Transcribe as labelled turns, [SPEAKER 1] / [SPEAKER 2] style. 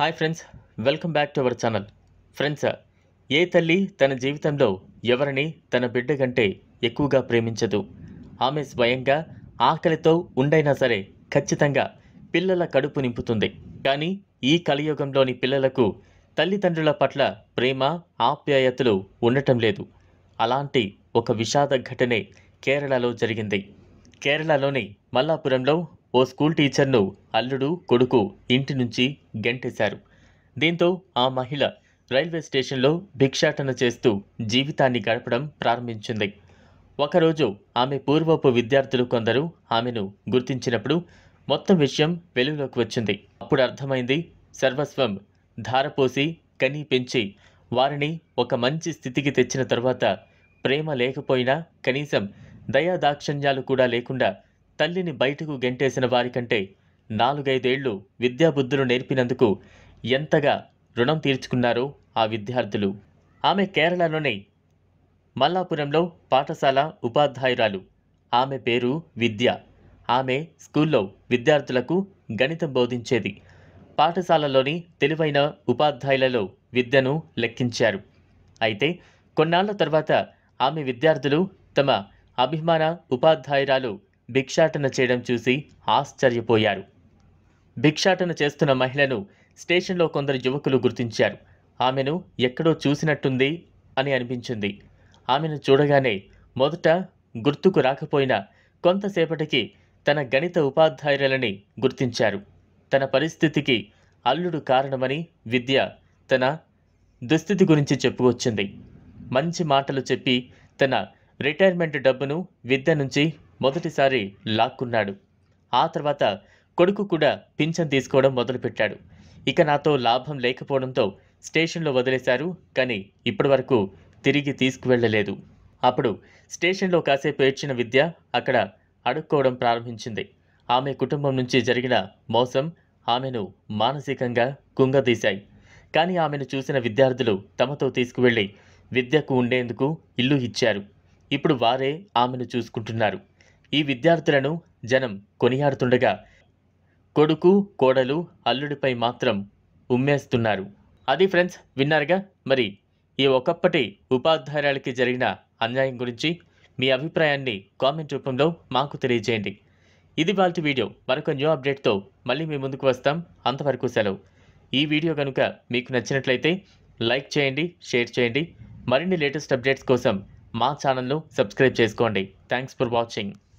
[SPEAKER 1] hi friends welcome back to our channel friends ఏ తల్లి తన జీవితంలో ఎవరిని తన బిడ్డ కంటే ఎక్కువగా ప్రేమించదు ఆమె స్వయంగా ఆకలితో ఉండైనా సరే ఖచ్చితంగా పిల్లల కడుపు నింపుతుంది కానీ ఈ కలియుగంలోని పిల్లలకు తల్లిదండ్రుల పట్ల ప్రేమ ఆప్యాయతలు ఉండటం లేదు అలాంటి ఒక విషాద ఘటనే కేరళలో జరిగింది కేరళలోని మల్లాపురంలో ఓ స్కూల్ టీచర్ను అల్లుడు కొడుకు ఇంటి నుంచి గెంటేశారు దీంతో ఆ మహిళ రైల్వే స్టేషన్లో భిక్షాటన చేస్తూ జీవితాన్ని గడపడం ప్రారంభించింది ఒకరోజు ఆమె పూర్వపు విద్యార్థులు కొందరు ఆమెను గుర్తించినప్పుడు మొత్తం విషయం వెలుగులోకి వచ్చింది అప్పుడు అర్థమైంది సర్వస్వం ధారపోసి కని పెంచి వారిని ఒక మంచి స్థితికి తెచ్చిన తరువాత ప్రేమ లేకపోయినా కనీసం దయాదాక్షణ్యాలు కూడా లేకుండా తల్లిని బయటకు గెంటేసిన వారికంటే నాలుగైదేళ్లు విద్యాబుద్ధులు నేర్పినందుకు ఎంతగా రుణం తీర్చుకున్నారో ఆ విద్యార్థులు ఆమె కేరళలోని మల్లాపురంలో పాఠశాల ఉపాధ్యాయురాలు ఆమె పేరు విద్య ఆమె స్కూల్లో విద్యార్థులకు గణితం బోధించేది పాఠశాలలోని తెలివైన ఉపాధ్యాయులలో విద్యను లెక్కించారు అయితే కొన్నాళ్ల తర్వాత ఆమె విద్యార్థులు తమ అభిమాన ఉపాధ్యాయురాలు భిక్షాటన చేయడం చూసి ఆశ్చర్యపోయారు భిక్షాటన చేస్తున్న మహిళను స్టేషన్లో కొందరు యువకులు గుర్తించారు ఆమెను ఎక్కడో చూసినట్టుంది అని అనిపించింది ఆమెను చూడగానే మొదట గుర్తుకు రాకపోయినా కొంతసేపటికి తన గణిత ఉపాధ్యాయురాలని గుర్తించారు తన పరిస్థితికి అల్లుడు కారణమని విద్య తన దుస్థితి గురించి చెప్పుకొచ్చింది మంచి మాటలు చెప్పి తన రిటైర్మెంట్ డబ్బును విద్య నుంచి మొదటిసారి లాక్కున్నాడు ఆ తర్వాత కొడుకు కూడా పింఛన్ తీసుకోవడం మొదలుపెట్టాడు ఇక నాతో లాభం లేకపోవడంతో స్టేషన్లో వదిలేశారు కానీ ఇప్పటివరకు తిరిగి తీసుకువెళ్ళలేదు అప్పుడు స్టేషన్లో కాసేపు ఏడ్చిన విద్య అక్కడ అడుక్కోవడం ప్రారంభించింది ఆమె కుటుంబం నుంచి జరిగిన మోసం ఆమెను మానసికంగా కుంగదీశాయి కానీ ఆమెను చూసిన విద్యార్థులు తమతో తీసుకువెళ్ళి విద్యకు ఉండేందుకు ఇల్లు ఇచ్చారు ఇప్పుడు వారే ఆమెను చూసుకుంటున్నారు ఈ విద్యార్థులను జనం కొనియాడుతుండగా కొడుకు కోడలు అల్లుడిపై మాత్రం ఉమ్మేస్తున్నారు అది ఫ్రెండ్స్ విన్నారుగా మరి ఈ ఒకప్పటి ఉపాధ్యాయురాలకి జరిగిన అన్యాయం గురించి మీ అభిప్రాయాన్ని కామెంట్ రూపంలో మాకు తెలియజేయండి ఇది వాళ్ళ వీడియో మరొక న్యూ అప్డేట్తో మళ్ళీ మీ ముందుకు వస్తాం అంతవరకు సెలవు ఈ వీడియో కనుక మీకు నచ్చినట్లయితే లైక్ చేయండి షేర్ చేయండి మరిన్ని లేటెస్ట్ అప్డేట్స్ కోసం మా ఛానల్ను సబ్స్క్రైబ్ చేసుకోండి థ్యాంక్స్ ఫర్ వాచింగ్